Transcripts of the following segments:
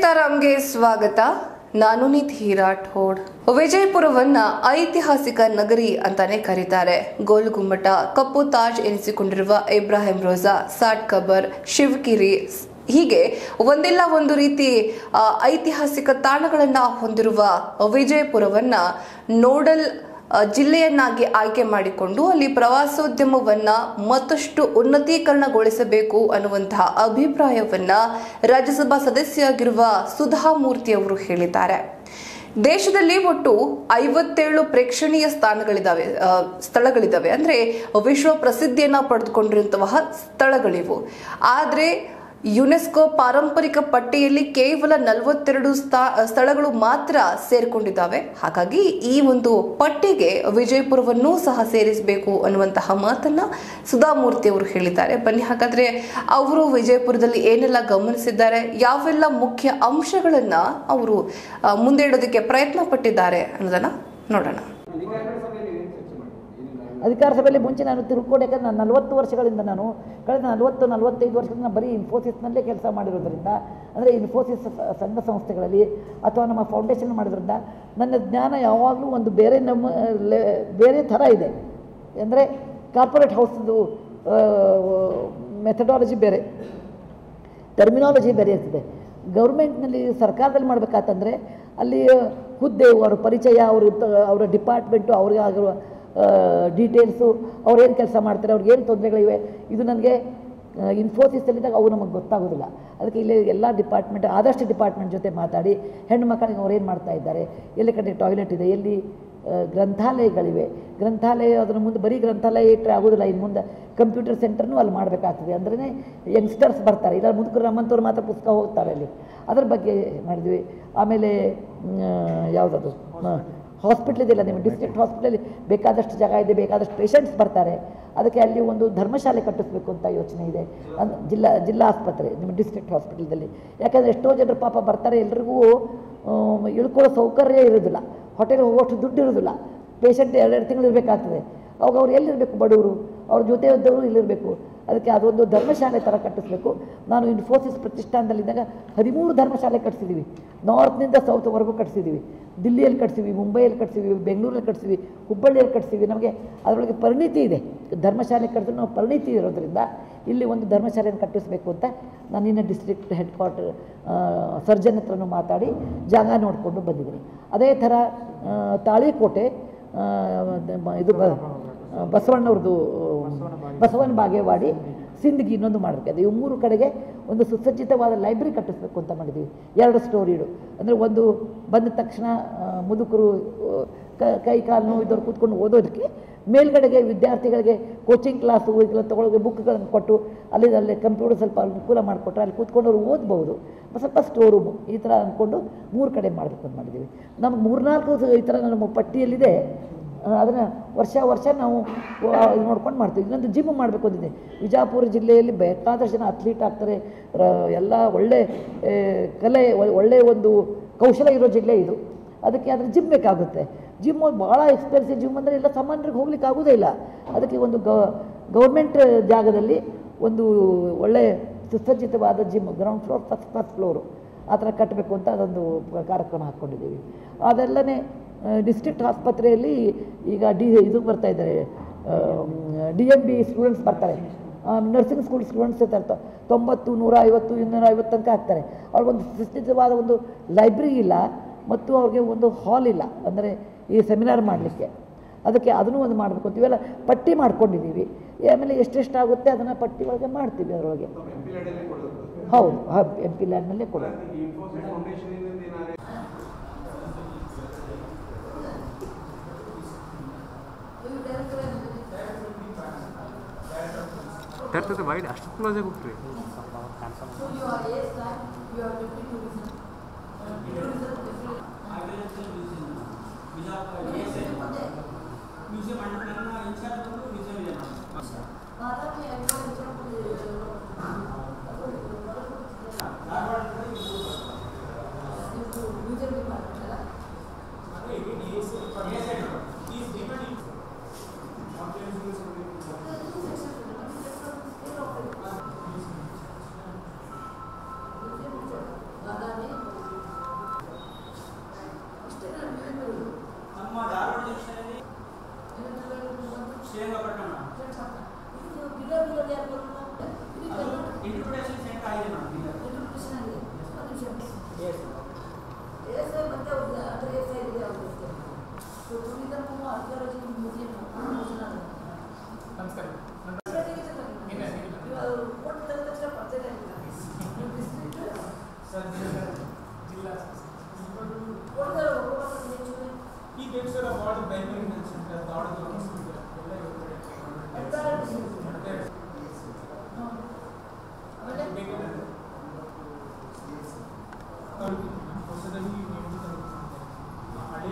ಸೀತಾರಾಮ್ಗೆ ಸ್ವಾಗತ ನಾನು ನಿಧಿ ರಾಠೋಡ್ ವಿಜಯಪುರವನ್ನ ಐತಿಹಾಸಿಕ ನಗರಿ ಅಂತಾನೆ ಕರೀತಾರೆ ಗೋಲ್ ಗುಮ್ಮಟ ಕಪ್ಪು ತಾಜ್ ಎನಿಸಿಕೊಂಡಿರುವ ಇಬ್ರಾಹಿಂ ರೋಜಾ ಸಾಟ್ ಕಬರ್ ಶಿವಗಿರಿ ಹೀಗೆ ಒಂದಿಲ್ಲ ಒಂದು ರೀತಿ ಆ, ಐತಿಹಾಸಿಕ ತಾಣಗಳನ್ನ ಹೊಂದಿರುವ ವಿಜಯಪುರವನ್ನ ನೋಡಲ್ ಆ, ಜಿಲ್ಲೆಯನ್ನಾಗಿ ಆಯ್ಕೆ ಮಾಡಿಕೊಂಡು ಅಲ್ಲಿ ಪ್ರವಾಸೋದ್ಯಮವನ್ನ ಮತ್ತಷ್ಟು ಉನ್ನತೀಕರಣಗೊಳಿಸಬೇಕು ಅನ್ನುವಂತಹ ಅಭಿಪ್ರಾಯವನ್ನ ರಾಜ್ಯಸಭಾ ಸದಸ್ಯರಾಗಿರುವ ಸುಧಾಮೂರ್ತಿ ಅವರು ಹೇಳಿದ್ದಾರೆ ದೇಶದಲ್ಲಿ ಒಟ್ಟು ಐವತ್ತೇಳು ಪ್ರೇಕ್ಷಣೀಯ ಸ್ಥಾನಗಳಿದಾವೆ ಆ, ಸ್ಥಳಗಳಿದಾವೆ ಅಂದ್ರೆ ವಿಶ್ವ ಪ್ರಸಿದ್ಧಿಯನ್ನ ಪಡೆದುಕೊಂಡಿರುವಂತಹ ಸ್ಥಳಗಳಿವು ಆದ್ರೆ ಯುನೆಸ್ಕೋ ಪಾರಂಪರಿಕ ಪಟ್ಟಿಯಲ್ಲಿ ಕೇವಲ ನಲವತ್ತೆರಡು ಸ್ಥಳಗಳು ಮಾತ್ರ ಸೇರಿಕೊಂಡಿದ್ದಾವೆ ಹಾಗಾಗಿ ಈ ಒಂದು ಪಟ್ಟಿಗೆ ವಿಜಯಪುರವನ್ನೂ ಸಹ ಸೇರಿಸಬೇಕು ಅನ್ನುವಂತಹ ಮಾತನ್ನ ಸುಧಾಮೂರ್ತಿ ಅವರು ಹೇಳಿದ್ದಾರೆ ಬನ್ನಿ ಹಾಗಾದ್ರೆ ಅವರು ವಿಜಯಪುರದಲ್ಲಿ ಏನೆಲ್ಲ ಗಮನಿಸಿದ್ದಾರೆ ಯಾವೆಲ್ಲ ಮುಖ್ಯ ಅಂಶಗಳನ್ನ ಅವರು ಆ, ಮುಂದೆ ಇಡೋದಕ್ಕೆ ಪ್ರಯತ್ನ ಪಟ್ಟಿದ್ದಾರೆ ಅನ್ನೋದನ್ನ ನೋಡೋಣ ಅಧಿಕಾರ ಸಭೆಯಲ್ಲಿ ಮುಂಚೆ ನಾನು ತಿಳ್ಕೊಂಡು ಯಾಕಂದ್ರೆ ನಾನು ನಲವತ್ತು ವರ್ಷಗಳಿಂದ ನಾನು ಕಳೆದ ನಲವತ್ತು ನಲವತ್ತೈದು ವರ್ಷದಿಂದ ನಾನು ಬರೀ ಇನ್ಫೋಸಿಸ್ನಲ್ಲೇ ಕೆಲಸ ಮಾಡಿರೋದ್ರಿಂದ ಅಂದರೆ ಇನ್ಫೋಸಿಸ್ ಸ- ಸಂಘ ಸಂಸ್ಥೆಗಳಲ್ಲಿ ಅಥವಾ ನಮ್ಮ ಫೌಂಡೇಶನ್ ಮಾಡೋದ್ರಿಂದ ನನ್ನ ಜ್ಞಾನ ಯಾವಾಗಲೂ ಒಂದು ಬೇರೆ ನಮ್ಮ ಲೆ- ಬೇರೆ ಥರ ಇದೆ ಅಂದರೆ ಕಾರ್ಪೊರೇಟ್ ಹೌಸ್ದು ಮೆಥಡಾಲಜಿ ಬೇರೆ ಟರ್ಮಿನಾಲಜಿ ಬೇರೆ ಇರ್ತದೆ ಗೌರ್ಮೆಂಟ್ನಲ್ಲಿ ಸರ್ಕಾರದಲ್ಲಿ ಮಾಡಬೇಕಾತಂದರೆ ಅಲ್ಲಿ ಹುದ್ದೆ ಅವರ ಪರಿಚಯ ಅವ್ರ ಅವರ ಡಿಪಾರ್ಟ್ಮೆಂಟು ಅವ್ರಿಗೆ ಆಗಿರುವ ಡೀಟೇಲ್ಸು ಅವ್ರು ಏನು ಕೆಲಸ ಮಾಡ್ತಾರೆ ಅವ್ರಿಗೆ ಏನು ತೊಂದರೆಗಳಿವೆ ಇದು ನನಗೆ ಇನ್ಫೋಸಿಸಲ್ಲಿದ್ದಾಗ ಅವು ನಮಗೆ ಗೊತ್ತಾಗೋದಿಲ್ಲ ಅದಕ್ಕೆ ಇಲ್ಲಿ ಎಲ್ಲ ಡಿಪಾರ್ಟ್ಮೆಂಟ್ ಆದಷ್ಟು ಡಿಪಾರ್ಟ್ಮೆಂಟ್ ಜೊತೆ ಮಾತಾಡಿ ಹೆಣ್ಣು ಮಕ್ಕಳಿಗೆ ಅವ್ರು ಏನು ಮಾಡ್ತಾ ಇದ್ದಾರೆ ಎಲ್ಲಿ ಕಡೆ ಟಾಯ್ಲೆಟ್ ಇದೆ ಎಲ್ಲಿ ಆ, ಗ್ರಂಥಾಲಯಗಳಿವೆ ಗ್ರಂಥಾಲಯ ಅದರ ಮುಂದೆ ಬರೀ ಗ್ರಂಥಾಲಯ ಇಟ್ಟರೆ ಆಗೋದಿಲ್ಲ ಇನ್ನು ಮುಂದೆ ಕಂಪ್ಯೂಟರ್ ಸೆಂಟರ್ನೂ ಅಲ್ಲಿ ಮಾಡಬೇಕಾಗ್ತದೆ ಅಂದ್ರೆ ಯಂಗ್ಸ್ಟರ್ಸ್ ಬರ್ತಾರೆ ಇಲ್ಲ ಮುದುಕರು ನಮ್ಮಂಥವ್ರು ಮಾತ್ರ ಪುಸ್ತಕ ಹೋಗ್ತಾರೆ ಅಲ್ಲಿ ಅದ್ರ ಬಗ್ಗೆ ಮಾಡಿದ್ವಿ ಆಮೇಲೆ ಯಾವುದದು ಹಾಸ್ಪಿಟ್ಲ್ ಇದೆಯಲ್ಲ ನಿಮ್ಮ ಡಿಸ್ಟ್ರಿಕ್ಟ್ ಹಾಸ್ಪಿಟಲಲ್ಲಿ ಬೇಕಾದಷ್ಟು ಜಾಗ ಇದೆ ಬೇಕಾದಷ್ಟು ಪೇಷಂಟ್ಸ್ ಬರ್ತಾರೆ ಅದಕ್ಕೆ ಅಲ್ಲಿ ಒಂದು ಧರ್ಮಶಾಲೆ ಕಟ್ಟಿಸ್ಬೇಕು ಅಂತ ಯೋಚನೆ ಇದೆ ಅಂದ್ ಜಿಲ್ಲಾ ಜಿಲ್ಲಾ ಆಸ್ಪತ್ರೆ ನಿಮ್ಮ ಡಿಸ್ಟ್ರಿಕ್ಟ್ ಹಾಸ್ಪಿಟಲ್ದಲ್ಲಿ ಯಾಕಂದರೆ ಎಷ್ಟೋ ಜನರು ಪಾಪ ಬರ್ತಾರೆ ಎಲ್ರಿಗೂ ಆಮ್, ಇಳ್ಕೊಳ್ಳೋ ಸೌಕರ್ಯ ಇರೋದಿಲ್ಲ ಹೋಟೆಲ್ ಹೋಗೋಷ್ಟು ದುಡ್ಡು ಇರೋದಿಲ್ಲ ಪೇಷಂಟ್ ಎರಡೆರಡು ತಿಂಗಳು ಇರಬೇಕಾಗ್ತದೆ ಅವಾಗ ಅವ್ರು ಎಲ್ಲಿರಬೇಕು ಬಡವರು ಅವ್ರ ಜೊತೆ ಇದ್ದವರು ಇಲ್ಲಿರಬೇಕು ಅದಕ್ಕೆ ಅದೊಂದು ಧರ್ಮಶಾಲೆ ಥರ ಕಟ್ಟಿಸ್ಬೇಕು ನಾನು ಇನ್ಫೋಸಿಸ್ ಪ್ರತಿಷ್ಠಾನದಲ್ಲಿದ್ದಾಗ ಹದಿಮೂರು ಧರ್ಮಶಾಲೆ ಕಟ್ಸಿದ್ದೀವಿ ನಾರ್ತ್ನಿಂದ ಸೌತ್ವರೆಗೂ ಕಟ್ಸಿದ್ದೀವಿ ದಿಲ್ಲಿಯಲ್ಲಿ ಕಟ್ಸಿವಿ ಮುಂಬೈಯಲ್ಲಿ ಕಟ್ಸಿವಿ ಬೆಂಗಳೂರಲ್ಲಿ ಕಟ್ಸಿವಿ ಹುಬ್ಬಳ್ಳಿಯಲ್ಲಿ ಕಟ್ಸಿವಿ ನಮಗೆ ಅದರೊಳಗೆ ಪರಿಣಿತಿ ಇದೆ ಧರ್ಮಶಾಲೆ ಕಟ್ಟಿದ್ರೆ ನಾವು ಪರಿಣಿತಿ ಇರೋದ್ರಿಂದ ಇಲ್ಲಿ ಒಂದು ಧರ್ಮಶಾಲೆಯನ್ನು ಕಟ್ಟಿಸಬೇಕು ಅಂತ ನಾನು ನಿನ್ನೆ ಡಿಸ್ಟ್ರಿಕ್ಟ್ ಹೆಡ್ ಕ್ವಾರ್ಟರ್ ಸರ್ಜನ್ ಹತ್ರನೂ ಮಾತಾಡಿ ಜಾಗ ನೋಡಿಕೊಂಡು ಬಂದಿದ್ದೀನಿ ಅದೇ ಥರ ಆ, ತಾಳಿಕೋಟೆ ಆ, ಮ- ಇದು ಬ ಬಸವಣ್ಣವ್ರದ್ದು ಬಸವನ ಬಾಗೇವಾಡಿ ಸಿಂದಗಿ ಇನ್ನೊಂದು ಮಾಡಬೇಕು ಅದು ಇವು ಮೂರು ಕಡೆಗೆ ಒಂದು ಸುಸಜ್ಜಿತವಾದ ಲೈಬ್ರರಿ ಕಟ್ಟಿಸ್ಬೇಕು ಅಂತ ಮಾಡಿದ್ದೀವಿ ಎರಡು ಸ್ಟೋರಿಡು ಅಂದರೆ ಒಂದು ಬಂದ ತಕ್ಷಣ ಆ, ಮುದುಕರು ಆ, ಕ- ಕೈ ಕಾಲು ನೋವು ಇದ್ದವ್ರು ಕೂತ್ಕೊಂಡು ಓದೋದಕ್ಕೆ ಮೇಲ್ಗಡೆಗೆ ವಿದ್ಯಾರ್ಥಿಗಳಿಗೆ ಕೋಚಿಂಗ್ ಕ್ಲಾಸು ಇದೆಲ್ಲ ತೊಗೊಳಗೆ ಬುಕ್ಗಳನ್ನು ಕೊಟ್ಟು ಅಲ್ಲಿ ಅಲ್ಲಿ ಕಂಪ್ಯೂಟರ್ ಸ್ವಲ್ಪ ಅನುಕೂಲ ಮಾಡಿಕೊಟ್ರೆ ಅಲ್ಲಿ ಕೂತ್ಕೊಂಡು ಅವ್ರು ಓದ್ಬೋದು ಸ್ವಲ್ಪ ಸ್ಟೋರ್ ರೂಮು ಈ ಥರ ಅಂದ್ಕೊಂಡು ಮೂರು ಕಡೆ ಮಾಡಬೇಕು ಅಂತ ಮಾಡಿದ್ದೀವಿ ನಮ್ಗೆ ಮೂರ್ನಾಲ್ಕು ಈ ಥರ ನಮ್ಮ ಪಟ್ಟಿಯಲ್ಲಿದೆ ಅದನ್ನು ವರ್ಷ ವರ್ಷ ನಾವು ಆ, ಇದು ನೋಡ್ಕೊಂಡು ಮಾಡ್ತೀವಿ ಇನ್ನೊಂದು ಜಿಮ್ ಮಾಡಬೇಕು ಅಂತಿದೆ ವಿಜಾಪುರ ಜಿಲ್ಲೆಯಲ್ಲಿ ಬೇಕಾದಷ್ಟು ಜನ ಅಥ್ಲೀಟ್ ಆಗ್ತಾರೆ ರ- ಎಲ್ಲ ಒಳ್ಳೆ ಆ, ಕಲೆ ಒ- ಒಳ್ಳೆಯ ಒಂದು ಕೌಶಲ ಇರೋ ಜಿಲ್ಲೆ ಇದು ಅದಕ್ಕೆ ಅದ್ರ ಜಿಮ್ ಬೇಕಾಗುತ್ತೆ ಜಿಮ್ ಭಾಳ ಎಕ್ಸ್ಪೆನ್ಸಿವ್ ಜಿಮ್ ಅಂದರೆ ಎಲ್ಲ ಸಾಮಾನ್ಯರಿಗೆ ಹೋಗ್ಲಿಕ್ಕೆ ಆಗೋದೇ ಇಲ್ಲ ಅದಕ್ಕೆ ಒಂದು ಗ ಗೌರ್ಮೆಂಟ್ ಜಾಗದಲ್ಲಿ ಒಂದು ಒಳ್ಳೆ ಸುಸಜ್ಜಿತವಾದ gym ground floor first first floor ಆ ಥರ ಕಟ್ಟಬೇಕು ಅಂತ ಅದೊಂದು ಕಾರ್ಯಕ್ರಮ ಹಾಕ್ಕೊಂಡಿದ್ದೀವಿ ಅದೆಲ್ಲನೇ ಡಿಸ್ಟ್ರಿಕ್ಟ್ ಆಸ್ಪತ್ರೆಯಲ್ಲಿ ಈಗ ಡಿ ಇದು ಬರ್ತಾ ಇದ್ದಾರೆ ಡಿ ಎಮ್ ಬಿ ಸ್ಟೂಡೆಂಟ್ಸ್ ಬರ್ತಾರೆ ನರ್ಸಿಂಗ್ ಸ್ಕೂಲ್ ಸ್ಟೂಡೆಂಟ್ಸ್ ಇರ್ತಾರೆ ತೊ- ತೊಂಬತ್ತು ನೂರ ಐವತ್ತು ಇನ್ನೂರ ಐವತ್ತು ತನಕ ಆಗ್ತಾರೆ ಅವ್ರಿಗೊಂದು ಸುಸ್ಥಿತವಾದ ಒಂದು ಲೈಬ್ರರಿ ಇಲ್ಲ ಮತ್ತು ಅವ್ರಿಗೆ ಒಂದು ಹಾಲ್ ಇಲ್ಲ ಅಂದರೆ ಈ ಸೆಮಿನಾರ್ ಮಾಡಲಿಕ್ಕೆ ಅದಕ್ಕೆ ಅದನ್ನು ಒಂದು ಮಾಡಬೇಕು ಅಂತ ಇವೆಲ್ಲ ಪಟ್ಟಿ ಮಾಡ್ಕೊಂಡಿದ್ದೀವಿ ಆಮೇಲೆ ಎಷ್ಟೆಷ್ಟಾಗುತ್ತೆ ಅದನ್ನು ಪಟ್ಟಿ ಒಳಗೆ ಮಾಡ್ತೀವಿ ಅದರೊಳಗೆ ಹೌದು ಎಂ ಪಿ ಲ್ಯಾಂಡ್ನಲ್ಲೇ ಕೊಡೋದು ತರ್ತದೆ ವೈಡ್ ಅಷ್ಟು ಕ್ಲೋಸ್ ಆಗಿ ಹೋಗ್ರಿ ಈ ದೇವಸ್ಥಾನ ಭಾಳ ಬೆಂಗಳೂರಿನ ಅನ್ಸುತ್ತೆ ದಾವಣಗೆರೆ ಎಲ್ಲ ಹೊಸದಾಗಿ ಹಳೆ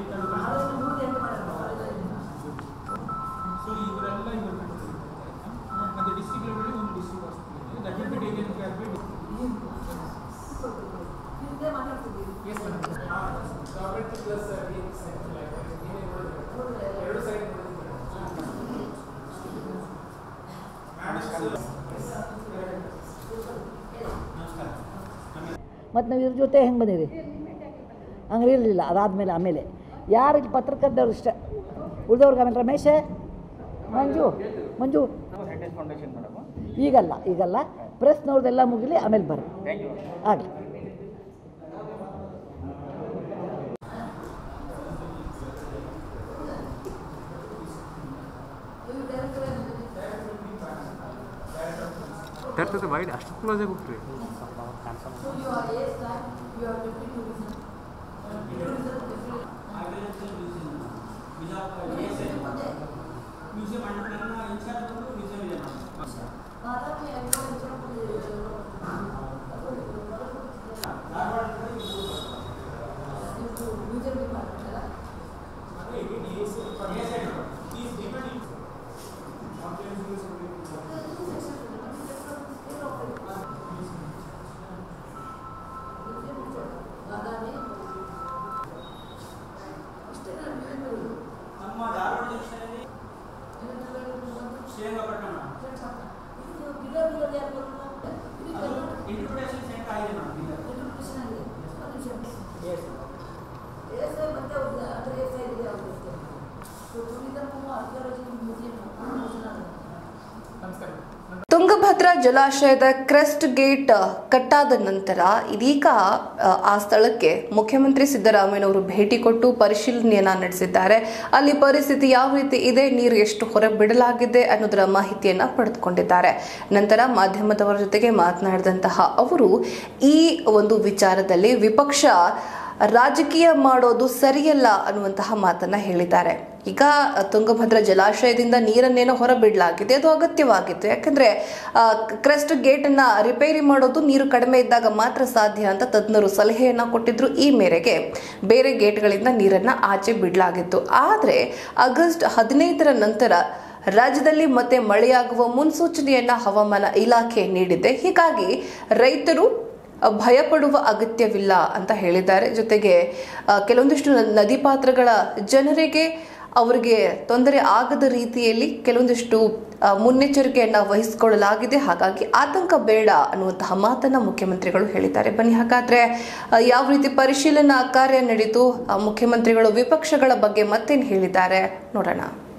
ಸೊ ಇವರೆಲ್ಲ ಇವರು ಮತ್ತೆ ಡಿಸ್ಟಿಕ್ ಲೆವೆಲ್ ಒಂದು ಡಿಸ್ಟಿಕ್ ಹಾಸ್ಪಿಟಲ್ ಇದೆ that will be taken care by S government plus ಎರಡು ಸೈಡ್ ಮತ್ತು ನಾವು ಇದ್ರ ಜೊತೆ ಹೆಂಗೆ ಬಂದಿರಿ ಹಂಗೆ ಇರಲಿಲ್ಲ ಅದಾದಮೇಲೆ ಆಮೇಲೆ ಯಾರು ಇಲ್ಲಿ ಪತ್ರಕರ್ತವ್ರು ಇಷ್ಟ ಉಳಿದವ್ರಿಗೆ ಆಮೇಲೆ ರಮೇಶ ಮಂಜು ಮಂಜು ಈಗಲ್ಲ ಈಗಲ್ಲ ಪ್ರೆಸ್ನವ್ರದ್ದೆಲ್ಲ ಮುಗಿಲಿ ಆಮೇಲೆ ಬರ್ರಿ ಆಗಲಿ ಡೈರೆಕ್ಟ್ ವೈಡ್ ಅಷ್ಟು ಕ್ಲೋಸ್ ಆಗಿ ಹೋಗ್ರಿ ಮ್ಯೂಸಿಯಂ ನನ್ನ ಇನ್ಚಾರ್ಜ್ ಬಂದು ಮ್ಯೂಸಿಯಂ ಇದೆ ನಮ್ಮ ಧಾರವಾಡ ಜಂಕ್ಷನಲ್ಲಿ ಶ್ರೀರಂಗಪಟ್ಟಣ ಇಂಟರ್ಪ್ರಿಟೇಷನ್ ಸೆಂಟರ್ ಆಗಿದೆ ಮೇಡಮ್ ಎಸ್ ನಮಸ್ಕಾರ ತುಂಗಭದ್ರಾ ಜಲಾಶಯದ ಕ್ರೆಸ್ಟ್ ಗೇಟ್ ಕಟ್ಟಾದ ನಂತರ ಇದೀಗ ಆ, ಆ ಸ್ಥಳಕ್ಕೆ ಮುಖ್ಯಮಂತ್ರಿ ಸಿದ್ದರಾಮಯ್ಯನವರು ಭೇಟಿ ಕೊಟ್ಟು ಪರಿಶೀಲನೆಯನ್ನ ನಡೆಸಿದ್ದಾರೆ ಅಲ್ಲಿ ಪರಿಸ್ಥಿತಿ ಯಾವ ರೀತಿ ಇದೆ ನೀರು ಎಷ್ಟು ಹೊರ ಬಿಡಲಾಗಿದೆ ಅನ್ನೋದರ ಮಾಹಿತಿಯನ್ನ ಪಡೆದುಕೊಂಡಿದ್ದಾರೆ ನಂತರ ಮಾಧ್ಯಮದವರ ಜೊತೆಗೆ ಮಾತನಾಡಿದಂತಹ ಅವರು ಈ ಒಂದು ವಿಚಾರದಲ್ಲಿ ವಿಪಕ್ಷ ರಾಜಕೀಯ ಮಾಡೋದು ಸರಿಯಲ್ಲ ಅನ್ನುವಂತಹ ಮಾತನ್ನ ಹೇಳಿದ್ದಾರೆ ಈಗ ತುಂಗಭದ್ರಾ ಜಲಾಶಯದಿಂದ ನೀರನ್ನೇನೋ ಹೊರಬಿಡಲಾಗಿದೆ ಅದು ಅಗತ್ಯವಾಗಿತ್ತು ಯಾಕಂದ್ರೆ ಆ, ಕ್ರೆಸ್ಟ್ ಗೇಟ್ ಅನ್ನ ರಿಪೇರಿ ಮಾಡೋದು ನೀರು ಕಡಿಮೆ ಇದ್ದಾಗ ಮಾತ್ರ ಸಾಧ್ಯ ಅಂತ ತಜ್ಞರು ಸಲಹೆಯನ್ನ ಕೊಟ್ಟಿದ್ರು ಈ ಮೇರೆಗೆ ಬೇರೆ ಗೇಟ್ಗಳಿಂದ ನೀರನ್ನ ಆಚೆ ಬಿಡಲಾಗಿತ್ತು ಆದ್ರೆ ಆಗಸ್ಟ್ ಹದಿನೈದರ ನಂತರ ರಾಜ್ಯದಲ್ಲಿ ಮತ್ತೆ ಮಳೆಯಾಗುವ ಮುನ್ಸೂಚನೆಯನ್ನ ಹವಾಮಾನ ಇಲಾಖೆ ನೀಡಿದೆ ಹೀಗಾಗಿ ರೈತರು ಭಯಪಡುವ ಅಗತ್ಯವಿಲ್ಲ ಅಂತ ಹೇಳಿದ್ದಾರೆ ಜೊತೆಗೆ ಆ, ಕೆಲವೊಂದಿಷ್ಟು ನ- ನದಿ ಪಾತ್ರಗಳ ಜನರಿಗೆ ಅವರಿಗೆ ತೊಂದರೆ ಆಗದ ರೀತಿಯಲ್ಲಿ ಕೆಲವೊಂದಿಷ್ಟು ಆ, ಮುನ್ನೆಚ್ಚರಿಕೆಯನ್ನ ವಹಿಸಿಕೊಳ್ಳಲಾಗಿದೆ ಹಾಗಾಗಿ ಆತಂಕ ಬೇಡ ಅನ್ನುವಂತಹ ಮಾತನ್ನ ಮುಖ್ಯಮಂತ್ರಿಗಳು ಹೇಳಿದ್ದಾರೆ ಬನ್ನಿ ಹಾಗಾದ್ರೆ ಆ, ಯಾವ ರೀತಿ ಪರಿಶೀಲನಾ ಕಾರ್ಯ ನಡೀತು ಆ, ಮುಖ್ಯಮಂತ್ರಿಗಳು ವಿಪಕ್ಷಗಳ ಬಗ್ಗೆ ಮತ್ತೇನು ಹೇಳಿದ್ದಾರೆ ನೋಡೋಣ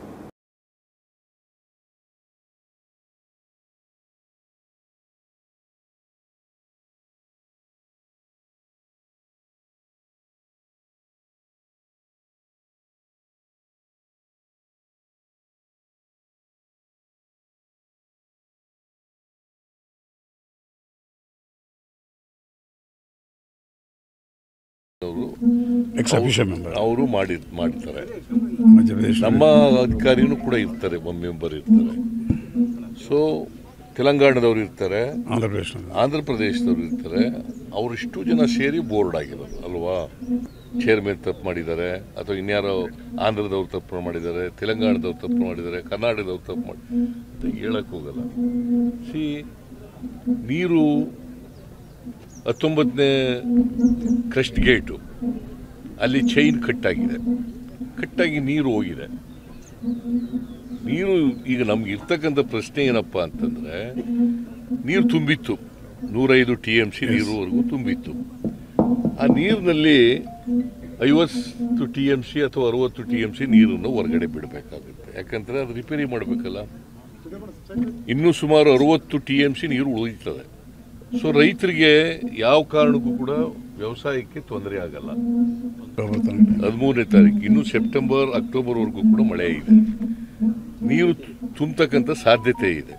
ಎಕ್ಸ್ ಅಫಿಷಿಯಲ್ ಮೆಂಬರ್ ಅವರು ಮಾಡಿ ಮಾಡ್ತಾರೆ ಮಧ್ಯಪ್ರದೇಶ ನಮ್ಮ ಅಧಿಕಾರಿನೂ ಕೂಡ ಇರ್ತಾರೆ ಒಬ್ಬ ಮೆಂಬರ್ ಇರ್ತಾರೆ ಸೊ ತೆಲಂಗಾಣದವ್ರು ಇರ್ತಾರೆ ಆಂಧ್ರ ಪ್ರದೇಶನಲ್ಲಿ ಆಂಧ್ರ ಪ್ರದೇಶದವ್ರು ಇರ್ತಾರೆ ಅವರಿಷ್ಟು ಜನ ಸೇರಿ ಬೋರ್ಡ್ ಆಗಿರೋದು ಅಲ್ವಾ ಚೇರ್ಮನ್ ತಪ್ಪು ಮಾಡಿದ್ದಾರೆ ಅಥವಾ ಇನ್ಯಾರೋ ಆಂಧ್ರದವ್ರು ತಪ್ಪು ಮಾಡಿದ್ದಾರೆ ತೆಲಂಗಾಣದವ್ರು ತಪ್ಪು ಮಾಡಿದ್ದಾರೆ ಕರ್ನಾಟಕದವ್ರು ತಪ್ಪು ಮಾಡಿ ಅಂತ ಹೇಳಕ್ ಹೋಗಲ್ಲ ಸಿ ನೀರು ಹತ್ತೊಂಬತ್ತನೇ ಕ್ರಸ್ಟ್ ಗೇಟು ಅಲ್ಲಿ ಚೈನ್ ಕಟ್ಟಾಗಿದೆ ಕಟ್ಟಾಗಿ ನೀರು ಹೋಗಿದೆ ನೀರು ಈಗ ನಮ್ಗೆ ಇರ್ತಕ್ಕಂಥ ಪ್ರಶ್ನೆ ಏನಪ್ಪ ಅಂತಂದ್ರೆ ನೀರು ತುಂಬಿತ್ತು ನೂರೈದು ಟಿ ಎಮ್ ಸಿ ನೀರುವರೆಗೂ ತುಂಬಿತ್ತು ಆ ನೀರಿನಲ್ಲಿ ಐವತ್ತು ಟಿ ಎಮ್ ಸಿ ಅಥವಾ ಅರವತ್ತು ಟಿ ಎಮ್ ಸಿ ನೀರನ್ನು ಹೊರಗಡೆ ಬಿಡಬೇಕಾಗುತ್ತೆ ಯಾಕಂದ್ರೆ ಅದು ರಿಪೇರಿ ಮಾಡಬೇಕಲ್ಲ ಇನ್ನೂ ಸುಮಾರು ಅರವತ್ತು ಟಿ ಎಮ್ ಸಿ ನೀರು ಉಳಿತದೆ ಸೊ ರೈತರಿಗೆ ಯಾವ ಕಾರಣಕ್ಕೂ ಕೂಡ ವ್ಯವಸಾಯಕ್ಕೆ ತೊಂದರೆ ಆಗಲ್ಲ ಹದಿಮೂರನೇ ತಾರೀಕು ಇನ್ನು ಸೆಪ್ಟೆಂಬರ್ ಅಕ್ಟೋಬರ್ವರೆಗೂ ಕೂಡ ಮಳೆ ಇದೆ ನೀರು ತುಂಬತಕ್ಕಂಥ ಸಾಧ್ಯತೆ ಇದೆ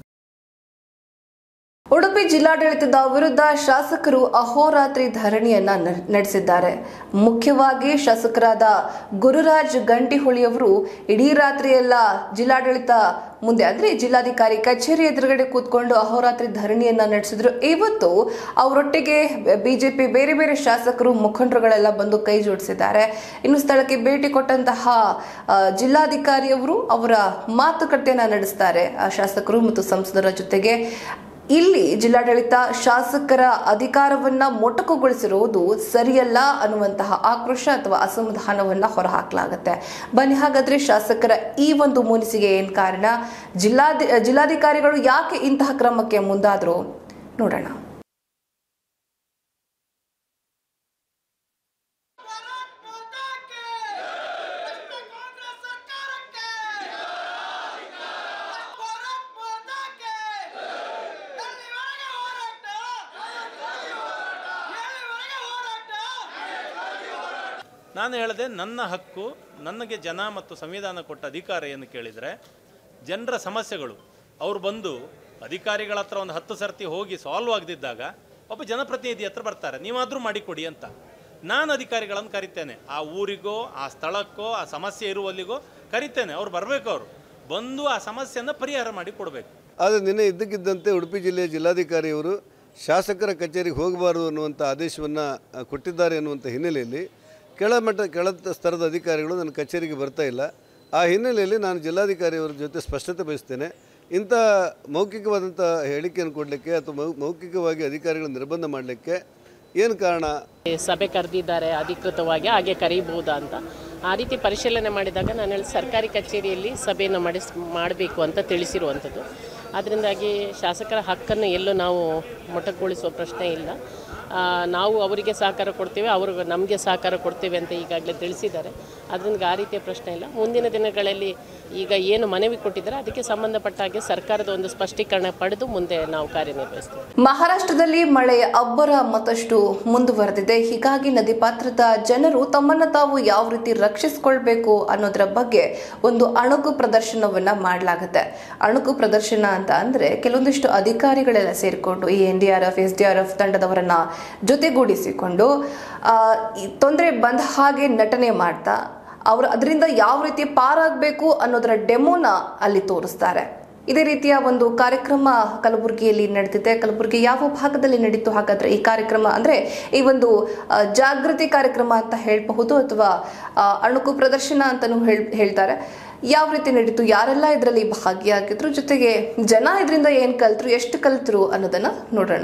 ಉಡುಪಿ ಜಿಲ್ಲಾಡಳಿತದ ವಿರುದ್ಧ ಶಾಸಕರು ಅಹೋರಾತ್ರಿ ಧರಣಿಯನ್ನ ನ- ನಡೆಸಿದ್ದಾರೆ ಮುಖ್ಯವಾಗಿ ಶಾಸಕರಾದ ಗುರುರಾಜ್ ಗಂಟಿಹೊಳಿಯವರು ಇಡೀ ರಾತ್ರಿಯೆಲ್ಲ ಜಿಲ್ಲಾಡಳಿತ ಮುಂದೆ ಅಂದ್ರೆ ಜಿಲ್ಲಾಧಿಕಾರಿ ಕಚೇರಿ ಎದುರುಗಡೆ ಕೂತ್ಕೊಂಡು ಅಹೋರಾತ್ರಿ ಧರಣಿಯನ್ನ ನಡೆಸಿದ್ರು ಇವತ್ತು ಅವರೊಟ್ಟಿಗೆ ಬಿಜೆಪಿ ಬೇರೆ ಬೇರೆ ಶಾಸಕರು ಮುಖಂಡರುಗಳೆಲ್ಲ ಬಂದು ಕೈ ಜೋಡಿಸಿದ್ದಾರೆ ಇನ್ನು ಸ್ಥಳಕ್ಕೆ ಭೇಟಿ ಕೊಟ್ಟಂತಹ ಆ, ಜಿಲ್ಲಾಧಿಕಾರಿಯವರು ಅವರ ಮಾತುಕತೆಯನ್ನ ನಡೆಸ್ತಾರೆ ಆ ಶಾಸಕರು ಮತ್ತು ಸಂಸದರ ಜೊತೆಗೆ ಇಲ್ಲಿ ಜಿಲ್ಲಾಡಳಿತ ಶಾಸಕರ ಅಧಿಕಾರವನ್ನ ಮೊಟಕುಗೊಳಿಸಿರುವುದು ಸರಿಯಲ್ಲ ಅನ್ನುವಂತಹ ಆಕ್ರೋಶ ಅಥವಾ ಅಸಮಾಧಾನವನ್ನ ಹೊರಹಾಕಲಾಗುತ್ತೆ ಬನ್ನಿ ಹಾಗಾದ್ರೆ ಶಾಸಕರ ಈ ಒಂದು ಮುನಿಸಿಗೆ ಏನ್ ಕಾರಣ ಜಿಲ್ಲಾಧಿ ಜಿಲ್ಲಾಧಿಕಾರಿಗಳು ಯಾಕೆ ಇಂತಹ ಕ್ರಮಕ್ಕೆ ಮುಂದಾದ್ರು ನೋಡೋಣ ನಾನು ಹೇಳಿದೆ ನನ್ನ ಹಕ್ಕು ನನಗೆ ಜನ ಮತ್ತು ಸಂವಿಧಾನ ಕೊಟ್ಟ ಅಧಿಕಾರ ಏನು ಕೇಳಿದರೆ ಜನರ ಸಮಸ್ಯೆಗಳು ಅವ್ರು ಬಂದು ಅಧಿಕಾರಿಗಳ ಹತ್ರ ಒಂದು ಹತ್ತು ಸರ್ತಿ ಹೋಗಿ ಸಾಲ್ವ್ ಆಗದಿದ್ದಾಗ ಒಬ್ಬ ಜನಪ್ರತಿನಿಧಿ ಹತ್ರ ಬರ್ತಾರೆ ನೀವಾದರೂ ಮಾಡಿಕೊಡಿ ಅಂತ ನಾನು ಅಧಿಕಾರಿಗಳನ್ನು ಕರಿತೇನೆ ಆ ಊರಿಗೋ ಆ ಸ್ಥಳಕ್ಕೋ ಆ ಸಮಸ್ಯೆ ಇರುವಲ್ಲಿಗೋ ಕರಿತೇನೆ ಅವ್ರು ಬರಬೇಕು ಅವರು ಬಂದು ಆ ಸಮಸ್ಯೆಯನ್ನು ಪರಿಹಾರ ಮಾಡಿ ಕೊಡಬೇಕು ಆದರೆ ನಿನ್ನೆ ಇದ್ದಕ್ಕಿದ್ದಂತೆ ಉಡುಪಿ ಜಿಲ್ಲೆಯ ಜಿಲ್ಲಾಧಿಕಾರಿಯವರು ಶಾಸಕರ ಕಚೇರಿಗೆ ಹೋಗಬಾರದು ಅನ್ನುವಂಥ ಆದೇಶವನ್ನು ಕೊಟ್ಟಿದ್ದಾರೆ ಅನ್ನುವಂಥ ಹಿನ್ನೆಲೆಯಲ್ಲಿ ಕೆಳಮಟ್ಟ ಕೆಳ ಸ್ತರದ ಅಧಿಕಾರಿಗಳು ನನ್ನ ಕಚೇರಿಗೆ ಬರ್ತಾ ಇಲ್ಲ ಆ ಹಿನ್ನೆಲೆಯಲ್ಲಿ ನಾನು ಜಿಲ್ಲಾಧಿಕಾರಿಯವರ ಜೊತೆ ಸ್ಪಷ್ಟತೆ ಬಯಸ್ತೇನೆ ಇಂಥ ಮೌಖಿಕವಾದಂಥ ಹೇಳಿಕೆಯನ್ನು ಕೊಡಲಿಕ್ಕೆ ಅಥವಾ ಮೌ ಮೌಖಿಕವಾಗಿ ಅಧಿಕಾರಿಗಳು ನಿರ್ಬಂಧ ಮಾಡಲಿಕ್ಕೆ ಏನು ಕಾರಣ ಸಭೆ ಕರೆದಿದ್ದಾರೆ ಅಧಿಕೃತವಾಗಿ ಹಾಗೆ ಕರೀಬಹುದಾ ಅಂತ ಆ ರೀತಿ ಪರಿಶೀಲನೆ ಮಾಡಿದಾಗ ನಾನು ಹೇಳಿ ಸರ್ಕಾರಿ ಕಚೇರಿಯಲ್ಲಿ ಸಭೆಯನ್ನು ಮಾಡಿಸ್ ಮಾಡಬೇಕು ಅಂತ ತಿಳಿಸಿರುವಂಥದ್ದು ಅದರಿಂದಾಗಿ ಶಾಸಕರ ಹಕ್ಕನ್ನು ಎಲ್ಲೂ ನಾವು ಮೊಟಕುಗೊಳಿಸುವ ಪ್ರಶ್ನೆ ಇಲ್ಲ ಆ, ನಾವು ಅವರಿಗೆ ಸಹಕಾರ ಕೊಡ್ತೇವೆ ಅವರು ನಮಗೆ ಸಹಕಾರ ಕೊಡ್ತೇವೆ ಅಂತ ಈಗಾಗಲೇ ತಿಳಿಸಿದ್ದಾರೆ ಅದರಿಂದ ಆ ರೀತಿಯ ಪ್ರಶ್ನೆ ಇಲ್ಲ ಮುಂದಿನ ದಿನಗಳಲ್ಲಿ ಈಗ ಏನು ಮನವಿ ಕೊಟ್ಟಿದ್ದಾರೆ ಅದಕ್ಕೆ ಸಂಬಂಧಪಟ್ಟ ಹಾಗೆ ಸರ್ಕಾರದ ಒಂದು ಸ್ಪಷ್ಟೀಕರಣ ಪಡೆದು ಮುಂದೆ ನಾವು ಕಾರ್ಯನಿರ್ವಹಿಸ್ತೇವೆ ಮಹಾರಾಷ್ಟ್ರದಲ್ಲಿ ಮಳೆಯ ಅಬ್ಬರ ಮತ್ತಷ್ಟು ಮುಂದುವರೆದಿದೆ ಹೀಗಾಗಿ ನದಿ ಪಾತ್ರದ ಜನರು ತಮ್ಮನ್ನ ತಾವು ಯಾವ ರೀತಿ ರಕ್ಷಿಸಿಕೊಳ್ಬೇಕು ಅನ್ನೋದರ ಬಗ್ಗೆ ಒಂದು ಅಣುಕು ಪ್ರದರ್ಶನವನ್ನ ಮಾಡಲಾಗುತ್ತೆ ಅಣುಕು ಪ್ರದರ್ಶನ ಅಂತ ಅಂದ್ರೆ ಕೆಲವೊಂದಿಷ್ಟು ಅಧಿಕಾರಿಗಳೆಲ್ಲ ಸೇರಿಕೊಂಡು ಈ N D R F S D R F ತಂಡದವರನ್ನ ಜೊತೆಗೂಡಿಸಿಕೊಂಡು ಆ, ಈ ತೊಂದರೆ ಬಂದ ಹಾಗೆ ನಟನೆ ಮಾಡ್ತಾ ಅವರು ಅದರಿಂದ ಯಾವ ರೀತಿ ಪಾರಾಗಬೇಕು ಅನ್ನೋದರ ಡೆಮೋನ ಅಲ್ಲಿ ತೋರಿಸ್ತಾರೆ ಇದೇ ರೀತಿಯ ಒಂದು ಕಾರ್ಯಕ್ರಮ ಕಲಬುರಗಿಯಲ್ಲಿ ನಡೆದಿದೆ ಕಲಬುರಗಿ ಯಾವ ಭಾಗದಲ್ಲಿ ನಡೀತು ಹಾಗಾದ್ರೆ ಈ ಕಾರ್ಯಕ್ರಮ ಅಂದ್ರೆ ಈ ಒಂದು ಆ, ಜಾಗೃತಿ ಕಾರ್ಯಕ್ರಮ ಅಂತ ಹೇಳಬಹುದು ಅಥವಾ ಆ, ಅಣುಕು ಪ್ರದರ್ಶನ ಅಂತಾನೂ ಹೇಳ್ ಹೇಳ್ತಾರೆ ಯಾವ ರೀತಿ ನಡೀತು ಯಾರೆಲ್ಲ ಇದರಲ್ಲಿ ಭಾಗಿಯಾಗಿದ್ರು ಜೊತೆಗೆ ಜನ ಇದರಿಂದ ಏನ್ ಕಲ್ತ್ರು ಎಷ್ಟು ಕಲ್ತ್ರು ಅನ್ನೋದನ್ನ ನೋಡೋಣ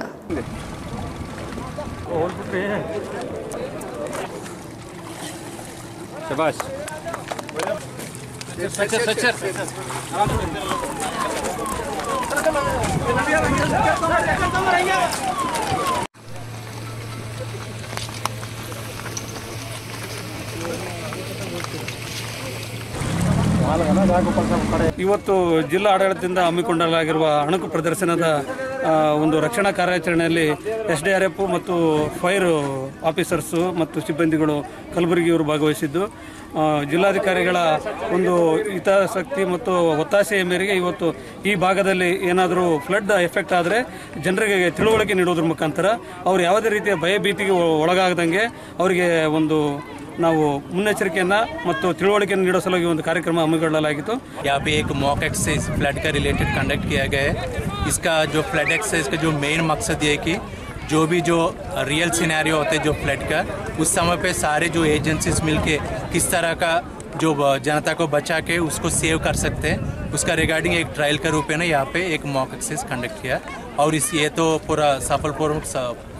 ಶಬಾಷ್ ಇವತ್ತು ಜಿಲ್ಲಾ ಆಡಳಿತದಿಂದ ಹಮ್ಮಿಕೊಳ್ಳಲಾಗಿರುವ ಅಣುಕು ಪ್ರದರ್ಶನದ ಆ, ಒಂದು ರಕ್ಷಣಾ ಕಾರ್ಯಾಚರಣೆಯಲ್ಲಿ ಎಸ್ ಡಿ ಆರ್ ಎಫ್ ಮತ್ತು ಫೈರ್ ಆಫೀಸರ್ಸು ಮತ್ತು ಸಿಬ್ಬಂದಿಗಳು ಕಲಬುರಗಿಯವರು ಭಾಗವಹಿಸಿದ್ದು ಆ, ಜಿಲ್ಲಾಧಿಕಾರಿಗಳ ಒಂದು ಹಿತಾಸಕ್ತಿ ಮತ್ತು ಒತ್ತಾಸೆಯ ಮೇರೆಗೆ ಇವತ್ತು ಈ ಭಾಗದಲ್ಲಿ ಏನಾದರೂ ಫ್ಲಡ್ ಎಫೆಕ್ಟ್ ಆದರೆ ಜನರಿಗೆ ತಿಳುವಳಿಕೆ ನೀಡೋದ್ರ ಮುಖಾಂತರ ಅವರು ಯಾವುದೇ ರೀತಿಯ ಭಯಭೀತಿಗೆ ಒ- ಒಳಗಾಗದಂಗೆ ಅವರಿಗೆ ಒಂದು ನಾವು ಮುನ್ನೆಚ್ಚರಿಕೆಯನ್ನ ಮತ್ತು ತಿಳುವಳಿಕೆಯನ್ನು ನೀಡೋ ಸಲುವಾಗಿ ಒಂದು ಕಾರ್ಯಕ್ರಮ ಹಮ್ಮಿಕೊಳ್ಳಲಾಗಿತ್ತು यहाँ पे एक मॉक एक्सरसाइज फ्लड का रिलेटेड कंडक्ट किया गया है इसका जो फ्लड एक्सरसाइज का जो मेन मकसद ये है कि जो भी जो रियल सिनेरियो होते हैं जो फ्लड का उस समय पे सारे जो एजेंसीज मिलके किस तरह का जो ब- जनता को बचा के उसको सेव कर सकते हैं उसका रिगार्डिंग एक ट्रायल के रूप में ना यहाँ पे एक मॉक एक्सरसाइज कंडक्ट किया और इस ये तो पूरा सफलपूर्वक स-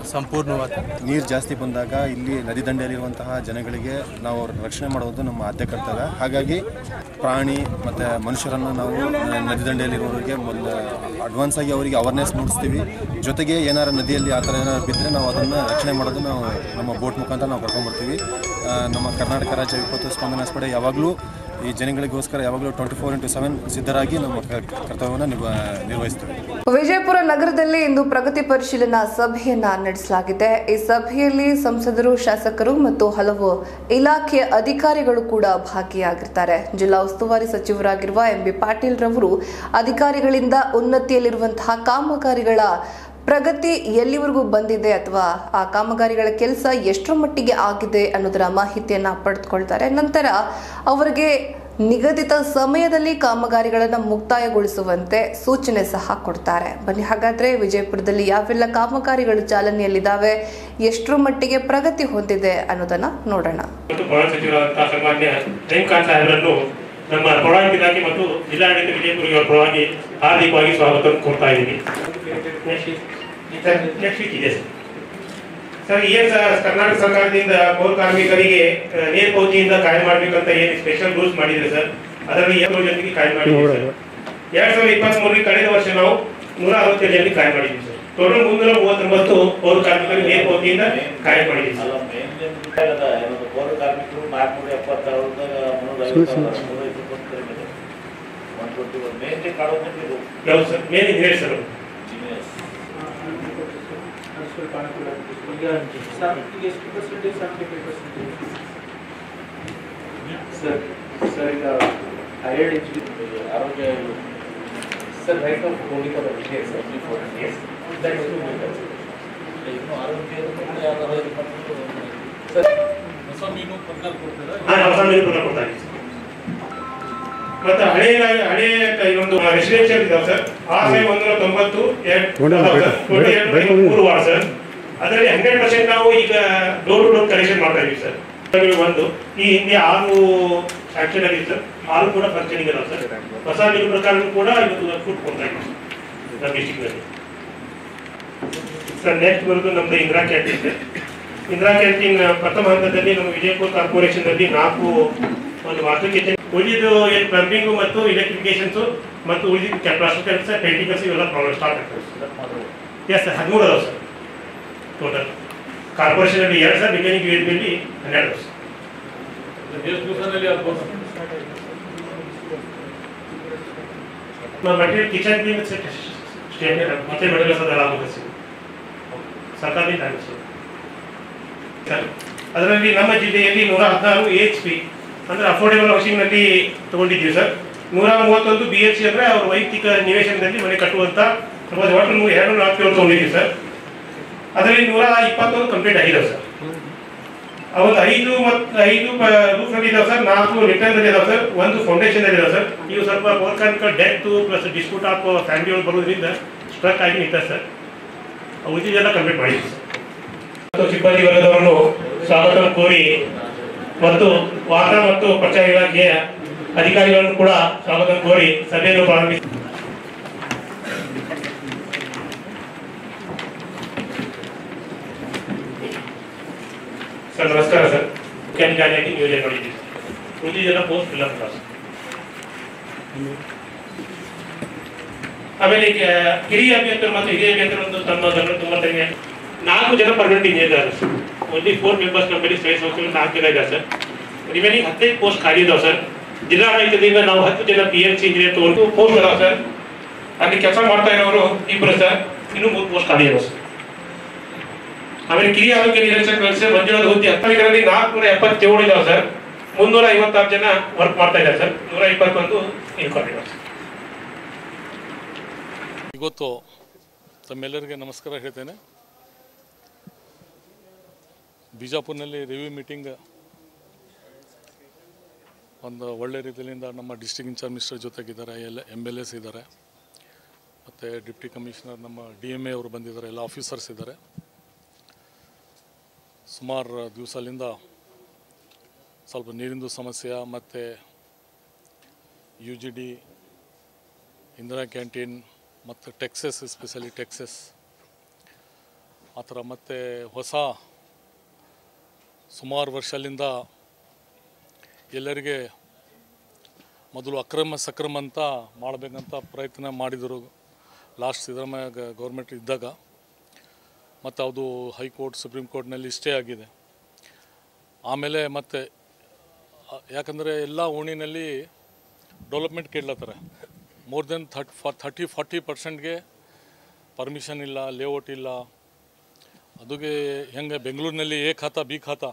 संपूर्ण हुआ था ನೀರು ಜಾಸ್ತಿ ಬಂದಾಗ ಇಲ್ಲಿ ನದಿ ದಂಡೆಯಲ್ಲಿರುವಂತಹ ಜನಗಳಿಗೆ ನಾವು ಅವ್ರ ರಕ್ಷಣೆ ಮಾಡುವುದು ನಮ್ಮ ಆದ್ಯ ಕರ್ತವ್ಯ ಹಾಗಾಗಿ ಪ್ರಾಣಿ ಮತ್ತು ಮನುಷ್ಯರನ್ನು ನಾವು ನ- ನದಿ ದಂಡೆಯಲ್ಲಿರುವವರಿಗೆ ಮೊದಲು ಅಡ್ವಾನ್ಸ್ ಆಗಿ ಅವರಿಗೆ ಅವೇರ್ನೆಸ್ ಮೂಡಿಸ್ತೀವಿ ಜೊತೆಗೆ ಏನಾರು ನದಿಯಲ್ಲಿ ಆ ಥರ ಏನಾರು ಬಿದ್ದರೆ ನಾವು ಅದನ್ನು ರಕ್ಷಣೆ ಮಾಡೋದು ನಾವು ನಮ್ಮ ಬೋಟ್ ಮುಖಾಂತರ ನಾವು ಕರ್ಕೊಂಡ್ಬರ್ತೀವಿ ಆ, ನಮ್ಮ ಕರ್ನಾಟಕ ರಾಜ್ಯ ವಿಪತ್ತು ಸ್ಪಂದನಾ ಪಡೆ ಯಾವಾಗಲೂ ಈ ಜನಗಳಿಗೋಸ್ಕರ ಯಾವಾಗಲೂ ಟ್ವೆಂಟಿ ಫೋರ್ ಇಂಟು ಸೆವೆನ್ ಸಿದ್ಧರಾಗಿ ನಮ್ಮ ಕ- ಕರ್ತವ್ಯವನ್ನು ನಿರ್ವ ನಿರ್ವಹಿಸ್ತೀವಿ ವಿಜಯಪುರ ನಗರದಲ್ಲಿ ಇಂದು ಪ್ರಗತಿ ಪರಿಶೀಲನಾ ಸಭೆಯನ್ನ ನಡೆಸಲಾಗಿದೆ ಈ ಸಭೆಯಲ್ಲಿ ಸಂಸದರು ಶಾಸಕರು ಮತ್ತು ಹಲವು ಇಲಾಖೆಯ ಅಧಿಕಾರಿಗಳು ಕೂಡ ಭಾಗಿಯಾಗಿರ್ತಾರೆ ಜಿಲ್ಲಾ ಉಸ್ತುವಾರಿ ಸಚಿವರಾಗಿರುವ ಎಂಬಿ ಪಾಟೀಲ್ ರವರು ಅಧಿಕಾರಿಗಳಿಂದ ಉನ್ನತಿಯಲ್ಲಿರುವಂತಹ ಕಾಮಗಾರಿಗಳ ಪ್ರಗತಿ ಎಲ್ಲಿವರೆಗೂ ಬಂದಿದೆ ಅಥವಾ ಆ ಕಾಮಗಾರಿಗಳ ಕೆಲಸ ಎಷ್ಟರ ಮಟ್ಟಿಗೆ ಆಗಿದೆ ಅನ್ನೋದರ ಮಾಹಿತಿಯನ್ನ ಪಡೆದುಕೊಳ್ತಾರೆ ನಂತರ ಅವರಿಗೆ ನಿಗದಿತ ಸಮಯದಲ್ಲಿ ಕಾಮಗಾರಿಗಳನ್ನು ಮುಕ್ತಾಯಗೊಳಿಸುವಂತೆ ಸೂಚನೆ ಸಹ ಕೊಡ್ತಾರೆ ಬನ್ನಿ ಹಾಗಾದ್ರೆ ವಿಜಯಪುರದಲ್ಲಿ ಯಾವೆಲ್ಲ ಕಾಮಗಾರಿಗಳು ಚಾಲನೆಯಲ್ಲಿದ್ದಾವೆ ಎಷ್ಟರ ಮಟ್ಟಿಗೆ ಪ್ರಗತಿ ಹೊಂದಿದೆ ಅನ್ನೋದನ್ನ ನೋಡೋಣ ಮತ್ತು ಪ್ರವಾಸ ಸಚಿವರಾದಂತಹ ಸನ್ಮಾನ್ಯ ರಜನಿಕಾಂತ್ ಸಾಹೇಬರನ್ನು ನಮ್ಮ ಪ್ರವಾಸ ಇಲಾಖೆ ಮತ್ತು ಜಿಲ್ಲಾಡಳಿತ ವಿಜಯಪುರ ಇವರ ಪರವಾಗಿ ಹಾರ್ದಿಕವಾಗಿ ಸ್ವಾಗತ ಕೋರ್ತಾ ಇದ್ದೀನಿ ನೆಕ್ಸ್ಟ್ ವೀಕ್ ಇದೆ ಸರ್ ಸರ್ ಏನ್ ಸರ್ ಕರ್ನಾಟಕ ಸರ್ಕಾರದಿಂದ ಪೌರ ಕಾರ್ಮಿಕರಿಗೆ ಆ, ನೇರಪಾವತಿಯಿಂದ ಕಾಯಂ ಮಾಡ್ಬೇಕಂತ ಏನು ಸ್ಪೆಷಲ್ ರೂಲ್ಸ್ ಮಾಡಿದ್ರೆ ಸರ್ ಅದರಲ್ಲಿ ಎರಡು ಜನರಿಗೆ ಕಾಯಂ ಮಾಡಿದ್ದೀವಿ ಸರ್ ಎರಡ್ ಸಾವಿರದ ಇಪ್ಪತ್ತ್ ಮೂರರಲ್ಲಿ ಕಳೆದ ವರ್ಷ ನಾವು ನೂರ ಅರವತ್ತೇಳು ಜನರಿಗೆ ಕಾಯಂ ಮಾಡಿದ್ದೀವಿ ಸರ್ ಟೋಟಲ್ ಮುನ್ನೂರ ಮೂವತ್ತೊಂಬತ್ತು ಪೌರ ಕಾರ್ಮಿಕರಿಗೆ ನೇರಪಾವತಿಯಿಂದ ಕಾಯಂ ಮಾಡಿದ್ದೀವಿ ಸರ್ ಪೌರ ಕಾರ್ಮಿಕರು ನಾಲ್ಕುನೂರ ಎಪ್ಪತ್ತಾರರಿಂದ ಮುನ್ನೂರ ಒನ್ ಟ್ವೆಂಟಿ ಒನ್ ಮೇನ್ಗೆ ಕಾಡೋದು ಯಾವ್ದು ಸರ್ ಮೇನ್ ಇಂಜಿನಿಯರ್ ಸರ್ ಸ್ವಲ್ಪ ಅನುಕೂಲ ಆಗ್ತದೆ. ಈಗ ಈಗ ಎಷ್ಟು percentage seventy five percentage sir sir ಈಗ ಹೈಯರ್ಡ್ ಎಜು ಆರೋಗ್ಯ ಸರ್ ರೈಟ್ ಆಫ್ ಹೋಲಿಕ ವಿಷಯ ಸರ್ ಬಿಫೋರ್ ಎಸ್ ಇನ್ನು ಆರೋಗ್ಯ ಯಾವ್ದಾದ್ರು ಇದು ಮಾಡ್ಕೊಂಡು ಸರ್ ಹೊಸ ಮೀನು ಪರ್ನಲ್ ಕೊಡ್ತೀರಾ ಹಾ ಹೊಸ ಮೀನು ಪುನಃ ಕೊಡ್ತಾ ಇದ್ದೀವಿ ಮತ್ತೆ ಹಳೆ ಹಳೆ ಇನ್ನೊಂದು ರೆಸಿಡೆನ್ಷಿಯಲ್ ಇದಾವೆ ಸರ್ ಆ ಸೈ ಒಂದೂರ ತೊಂಬತ್ತು ಎರಡು ಅದಾವೆ ಸರ್. ಒಟ್ಟು ಎರಡು ಐದು ಮೂರು ವಾರ ಸರ್ ಅದರಲ್ಲಿ ಹಂಡ್ರೆಡ್ ಪರ್ಸೆಂಟ್ ನಾವು ಈಗ ಡೋರ್ ಟು ಡೋರ್ ಕಲೆಕ್ಷನ್ ಮಾಡ್ತಾ ಇದೀವಿ ಸರ್ ಅದರಲ್ಲಿ ಒಂದು ಈ ಹಿಂದೆ ಆರು ಆಕ್ಷನ್ ಆಗಿದೆ ಸರ್ ಆರು ಕೂಡ ಫಂಕ್ಷನಿಂಗ್ ಇದಾವೆ ಸರ್ ಹೊಸ ಮೀನು ಪ್ರಕಾರ ಕೂಡ ಇವತ್ತು ಫುಡ್ ಕೊಡ್ತಾ ಇದ್ದೀವಿ ನಮ್ಮ ಡಿಸ್ಟಿಕ್ನಲ್ಲಿ ಸರ್ ನೆಕ್ಸ್ಟ್ ಬರೋದು ನಮ್ದು Indira canteen sir Indira canteen ಪ್ರಥಮ ಹಂತದಲ್ಲಿ ನಮ್ಮ ವಿಜಯಪುರ ಕಾರ್ಪೊರೇಷನ್ ನಲ್ಲಿ ನಾಲ್ಕು ಒಂದು ವಾಸ್ತುಕ್ಕೆ ಉಳಿದು ಏನು ಪ್ಲಂಬಿಂಗ್ ಮತ್ತು ಎಲೆಕ್ಟ್ರಿಫಿಕೇಶನ್ಸ್ ಮತ್ತು ಉಳಿದ ಪ್ಲಾಸ್ಟರ್ ಕೆಲಸ ಪೇಂಟಿಂಗ್ ಕೆಲಸ ಇವೆಲ್ಲ ಪ್ರಾಬ್ಲಮ್ ಸ್ಟಾರ್ಟ್ ಆಗ್ತದೆ ಎಸ್ ಸರ್ ಹದಿಮೂರು ಅದಾವೆ ಸರ್ ಟೋಟಲ್ ಕಾರ್ಪೊರೇಷನ್ ಅಲ್ಲಿ ಎರಡು ಸರ್ ರಿಮೈನಿಂಗ್ ಯೂನಿಟ್ನಲ್ಲಿ ಹನ್ನೆರಡು ಅದಾವೆ ಸರ್ ಎಷ್ಟು ದಿವಸದಲ್ಲಿ ಆಗ್ಬೋದು material kitchen clean state kitchen materials ಅದೆಲ್ಲ ಆಗುತ್ತೆ ಸರ್ ಸರ್ಕಾರದಿಂದ ಆಗುತ್ತೆ ಸರ್ ಸರ್ ಅದರಲ್ಲಿ ನಮ್ಮ ಜಿಲ್ಲೆಯಲ್ಲಿ ನೂರ ಹದಿನಾರು ಎಚ್ ಪಿ ಅಂದ್ರೆ ಅಫೋರ್ಡೆಬಲ್ ಹೌಸಿಂಗ್ ನಲ್ಲಿ ತಗೊಂಡಿದ್ದೀವಿ ಸರ್ ನೂರ ಮೂವತ್ತೊಂದು ಬಿ ಎಚ್ ಸಿ ಅಂದ್ರೆ ಅವ್ರ ವೈಯಕ್ತಿಕ ನಿವೇಶನದಲ್ಲಿ ಮನೆ ಕಟ್ಟುವಂತ ಒಟ್ಟು ನೂರ ಎರಡು ನಾಲ್ಕು ಏಳು ತಗೊಂಡಿದ್ದೀವಿ ಸರ್ ಅದರಲ್ಲಿ ನೂರ ಇಪ್ಪತ್ತೊಂದು ಕಂಪ್ಲೀಟ್ ಆಗಿದೆ ಸರ್ ಅವತ್ತು ಐದು ಮತ್ತು ಐದು ರೂಫ್ ನಲ್ಲಿ ಇದಾವೆ ಸರ್ ನಾಲ್ಕು ರಿಟರ್ನ್ ನಲ್ಲಿ ಇದಾವೆ ಸರ್ ಒಂದು ಫೌಂಡೇಶನ್ ನಲ್ಲಿ ಇದಾವೆ ಸರ್ ಇವು ಸ್ವಲ್ಪ ಪೌರ್ಕಾನಿಕ death plus dispute of family ಒಳಗೆ ಬರೋದ್ರಿಂದ ಸ್ಟ್ರಕ್ ಆಗಿ ನಿಂತ ಸರ್ ಉಳಿದಿದ್ದೆಲ್ಲ ಕಂಪ್ಲೀಟ್ ಮಾಡಿದ್ದೀವಿ ಸರ್ ಮತ್ತು ಸಿಬ್ಬಂದಿ ವರ್ಗದವರನ್ನು ಸ್ವಾಗತ ಕೋರಿ ಮತ್ತು ವಾರ್ತಾ ಮತ್ತು ಪ್ರಚಾರ ಇಲಾಖೆಯ ಅಧಿಕಾರಿಗಳನ್ನು ಕೂಡ ಸ್ವಾಗತ ಕೋರಿ ಸಭೆಯನ್ನು ಪ್ರಾರಂಭಿಸಿ ಸರ್ ನಮಸ್ಕಾರ ಸರ್ ಮುಖ್ಯಾಧಿಕಾರಿಯಾಗಿ ನಿಯೋಜನೆ ಮಾಡಿದ್ದೀವಿ ಉಳಿದಿದ್ದೆಲ್ಲ ಪೋಸ್ಟ್ ಫಿಲ್ ಅಪ್ ಸರ್ ಆಮೇಲೆ ಈಗ ಹಿರಿಯ ಅಭ್ಯರ್ಥಿಗಳು ಮತ್ತು ಹಿರಿಯ ಅಭ್ಯರ್ಥಿಗಳು ತಮ್ಮ ಗಮನ ತುಂಬ ತನಿಗೆ ನಾಲ್ಕು ಜನ ಪರ್ಮನೆಂಟ್ ಇಂಜಿನಿಯರ್ ಇದ್ದಾರೆ sir only four members company space ಹೋಗ್ತೀವಿ ನಾಲ್ಕು ಜನ ಇದ್ದಾರೆ ಸರ್ ರಿಮೈನಿಂಗ್ ಹದಿನೈದು ಪೋಸ್ಟ್ ಖಾಲಿ ಇದಾವೆ ಸರ್ ಜಿಲ್ಲಾಡಳಿತದಿಂದ ನಾವು ಹತ್ತು ಜನ ಪಿ ಎಲ್ ಸಿ ಇಂಜಿನಿಯರ್ ತಗೊಂಡು ಪೋಸ್ಟ್ ಇದಾವೆ ಸರ್ ಅಲ್ಲಿ ಕೆಲಸ ಮಾಡ್ತಾ ಇರೋರು ಇಬ್ಬರು ಸರ್ ಇನ್ನೂ ಮೂರು ಪೋಸ್ಟ್ ಖಾಲಿ ಇದಾವೆ ಸರ್ ಆಮೇಲೆ ಕಿರಿಯ ಆರೋಗ್ಯ ನಿರೀಕ್ಷಕ ಸರ್ ಮಂಜುನಾಥ್ ಹುದ್ದೆ ಹತ್ತನಿಕರಲ್ಲಿ ನಾಲ್ಕುನೂರ ಎಪ್ಪತ್ತೇಳು ಇದಾವೆ ಸರ್ ಮುನ್ನೂರ ಐವತ್ತಾರು ಜನ ವರ್ಕ್ ಮಾಡ್ತಾ ಇದ್ದಾರೆ ಸರ್ ನೂರ ಇಪ್ಪತ್ತೊಂದು ಇನ್ಕೊಂಡಿದ್ದಾರೆ ಸರ್ ಇವತ್ತು ತಮ್ಮೆಲ್ಲರಿಗೆ ನಮಸ್ಕಾರ ಹೇಳ್ತೇನೆ ಬಿಜಾಪುರ್ನಲ್ಲಿ ರಿವ್ಯೂ ಮೀಟಿಂಗ್ ಒಂದು ಒಳ್ಳೆ ರೀತಿಯಿಂದ ನಮ್ಮ ಡಿಸ್ಟ್ರಿಕ್ಟ್ ಇನ್ಚಾರ್ಜ್ ಮಿನಿಸ್ಟರ್ ಜೊತೆಗಿದ್ದಾರೆ ಎಲ್ಲ ಎಮ್ ಎಲ್ ಎಸ್ ಇದ್ದಾರೆ ಮತ್ತು ಡಿಪ್ಟಿ ಕಮಿಷನರ್ ನಮ್ಮ ಡಿ ಎಮ್ ಎ ಅವರು ಬಂದಿದ್ದಾರೆ ಎಲ್ಲ ಆಫೀಸರ್ಸ್ ಇದ್ದಾರೆ ಸುಮಾರು ದಿವಸದಿಂದ ಸ್ವಲ್ಪ ನೀರಿಂದು ಸಮಸ್ಯೆ ಮತ್ತು U G D Indira canteen ಮತ್ತು ಟೆಕ್ಸಸ್ ಎಸ್ಪೆಷಲಿ ಟೆಕ್ಸಸ್ ಆ ಥರ ಮತ್ತು ಹೊಸ ಸುಮಾರು ವರ್ಷದಿಂದ ಎಲ್ಲರಿಗೆ ಮೊದಲು ಅಕ್ರಮ ಸಕ್ರಮ ಅಂತ ಮಾಡಬೇಕಂತ ಪ್ರಯತ್ನ ಮಾಡಿದರು ಲಾಸ್ಟ್ ಸಿದ್ದರಾಮಯ್ಯ ಗೌರ್ಮೆಂಟ್ ಇದ್ದಾಗ ಮತ್ತು ಅದು ಹೈಕೋರ್ಟ್ ಸುಪ್ರೀಂ ಕೋರ್ಟ್ನಲ್ಲಿ ಸ್ಟೇ ಆಗಿದೆ ಆಮೇಲೆ ಮತ್ತೆ ಆ, ಯಾಕಂದರೆ ಎಲ್ಲ ಓಣಿನಲ್ಲಿ ಡೆವಲಪ್ಮೆಂಟ್ ಕೇಳ್ಲತ್ತಾರೆ more than thirty four thirty forty ಪರ್ಸೆಂಟ್ಗೆ ಪರ್ಮಿಷನ್ ಇಲ್ಲ ಲೇಔಟ್ ಇಲ್ಲ ಅದುಗೆ ಹೆಂಗೆ ಬೆಂಗಳೂರಿನಲ್ಲಿ ಎ ಖಾತಾ ಬಿ ಖಾತಾ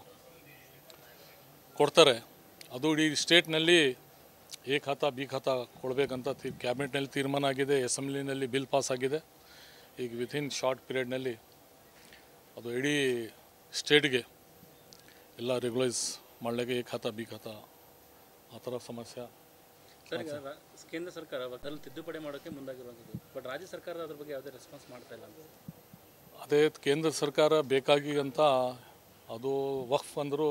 ಕೊಡ್ತಾರೆ ಅದು ಇಡೀ ಸ್ಟೇಟ್ನಲ್ಲಿ ಎ ಖಾತಾ ಬಿ ಖಾತಾ ಕೊಡಬೇಕಂತ ತೀ ಕ್ಯಾಬಿನೆಟ್ನಲ್ಲಿ ತೀರ್ಮಾನ ಆಗಿದೆ ಅಸೆಂಬ್ಲಿನಲ್ಲಿ ಬಿಲ್ ಪಾಸ್ ಆಗಿದೆ ಈಗ ವಿತಿನ್ ಶಾರ್ಟ್ ಪೀರಿಯಡ್ನಲ್ಲಿ ಅದು ಇಡೀ ಸ್ಟೇಟ್ಗೆ ಎಲ್ಲ ರೆಗ್ಯುಲೈಸ್ ಮಾಡಲಿಕ್ಕೆ ಎ ಖಾತಾ ಬಿ ಖಾತಾ ಆ ಥರ ಸಮಸ್ಯೆ ಸರ್ ಈಗ ರಾ- ಕೇಂದ್ರ ಸರ್ಕಾರ ಅದ್ರಲ್ಲಿ ತಿದ್ದುಪಡಿ ಮಾಡೋಕ್ಕೆ ಮುಂದಾಗಿರುವಂಥದ್ದು ಬಟ್ ರಾಜ್ಯ ಸರ್ಕಾರ ಅದ್ರ ಬಗ್ಗೆ ಯಾವುದೇ ರೆಸ್ಪಾನ್ಸ್ ಮಾಡ್ತಾ ಇಲ್ಲ ಅಂತ ಅದೇ ಕೇಂದ್ರ ಸರ್ಕಾರ ಬೇಕಾಗಿ ಅಂತ ಅದು ವಕ್ಫ್ ಅಂದರು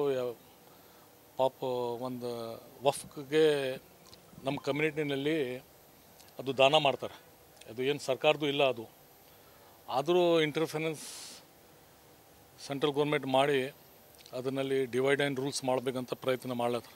ಪಾಪ ಒಂದು ವಫ್ಗೆ ನಮ್ಮ ಕಮ್ಯುನಿಟಿನಲ್ಲಿ ಅದು ದಾನ ಮಾಡ್ತಾರೆ ಅದು ಏನು ಸರ್ಕಾರದ್ದು ಇಲ್ಲ ಅದು ಆದರೂ ಇಂಟರ್ಫಿನೆನ್ಸ್ ಸೆಂಟ್ರಲ್ ಗೌರ್ಮೆಂಟ್ ಮಾಡಿ ಅದರಲ್ಲಿ ಡಿವೈಡ್ ಆ್ಯಂಡ್ ರೂಲ್ಸ್ ಮಾಡಬೇಕಂತ ಪ್ರಯತ್ನ ಮಾಡ್ಲತ್ತಾರೆ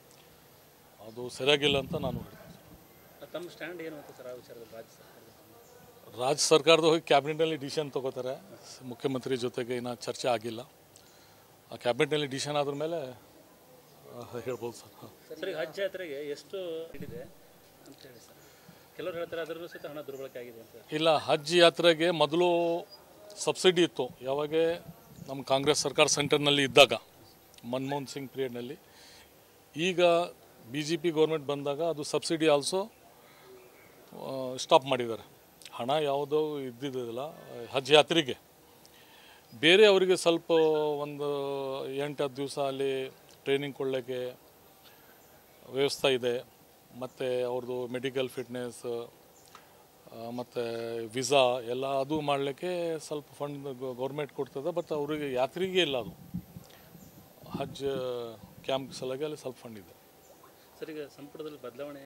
ಅದು ಸರಿಯಾಗಿಲ್ಲ ಅಂತ ನಾನು ಹೇಳ್ತೀನಿ ತಮ್ಮ ಸ್ಟ್ಯಾಂಡ್ ಏನು ಅಂತ ಸರ್ ಆ ವಿಚಾರದಲ್ಲಿ ರಾಜ್ಯ ಸರ್ಕಾರದ ರಾಜ್ಯ ಸರ್ಕಾರದ ಹೋಗಿ ಕ್ಯಾಬಿನೆಟ್ನಲ್ಲಿ ಡಿಸಿಷನ್ ತೊಗೋತಾರೆ ಮುಖ್ಯಮಂತ್ರಿ ಜೊತೆಗೆ ಇನ್ನೂ ಚರ್ಚೆ ಆಗಿಲ್ಲ ಆ ಕ್ಯಾಬಿನೆಟ್ನಲ್ಲಿ ಡಿಸಿಷನ್ ಆದ್ರ ಮೇಲೆ ಆ, ಹೇಳ್ಬೋದು ಸರ್ ಹಾಂ ಸರ್ ಈಗ ಹಜ್ ಯಾತ್ರೆಗೆ ಎಷ್ಟು ಹಿಡಿದೆ ಅಂತ ಹೇಳಿ ಸರ್ ಕೆಲವರು ಹೇಳ್ತಾರೆ ಅದರಲ್ಲೂ ಸಹಿತ ಹಣ ದುರ್ಬಳಕೆ ಆಗಿದೆ ಅಂತ ಇಲ್ಲ ಹಜ್ ಯಾತ್ರೆಗೆ ಮೊದಲು ಸಬ್ಸಿಡಿ ಇತ್ತು ಯಾವಾಗ ನಮ್ಮ ಕಾಂಗ್ರೆಸ್ ಸರ್ಕಾರ ಸೆಂಟರ್ನಲ್ಲಿ ಇದ್ದಾಗ ಮನಮೋಹನ್ ಸಿಂಗ್ ಪೀರಿಯಡ್ನಲ್ಲಿ ಈಗ ಬಿ ಜೆ ಪಿ ಗೌರ್ಮೆಂಟ್ ಬಂದಾಗ ಅದು ಸಬ್ಸಿಡಿ ಆಲ್ಸೋ ಸ್ಟಾಪ್ ಮಾಡಿದ್ದಾರೆ ಹಣ ಯಾವುದೋ ಇದ್ದಿದ್ದಿಲ್ಲ ಹಜ್ ಯಾತ್ರೆಗೆ ಬೇರೆ ಅವರಿಗೆ ಸ್ವಲ್ಪ ಒಂದು ಎಂಟು ಹತ್ತು ದಿವಸ ಅಲ್ಲಿ ಟ್ರೈನಿಂಗ್ ಕೊಡಲಿಕ್ಕೆ ವ್ಯವಸ್ಥೆ ಇದೆ ಮತ್ತು ಅವ್ರದ್ದು ಮೆಡಿಕಲ್ ಫಿಟ್ನೆಸ್ ಮತ್ತು ವಿಸಾ ಎಲ್ಲ ಅದು ಮಾಡಲಿಕ್ಕೆ ಸ್ವಲ್ಪ ಫಂಡ್ ಗೌರ್ಮೆಂಟ್ ಕೊಡ್ತದೆ ಬಟ್ ಅವರಿಗೆ ಯಾತ್ರೆಗೆ ಇಲ್ಲ ಅದು ಹಜ್ ಕ್ಯಾಂಪ್ ಸಲುವಾಗಿ ಅಲ್ಲಿ ಸ್ವಲ್ಪ ಫಂಡ್ ಇದೆ ಸರ್ ಈಗ ಸಂಪುಟದಲ್ಲಿ ಬದಲಾವಣೆ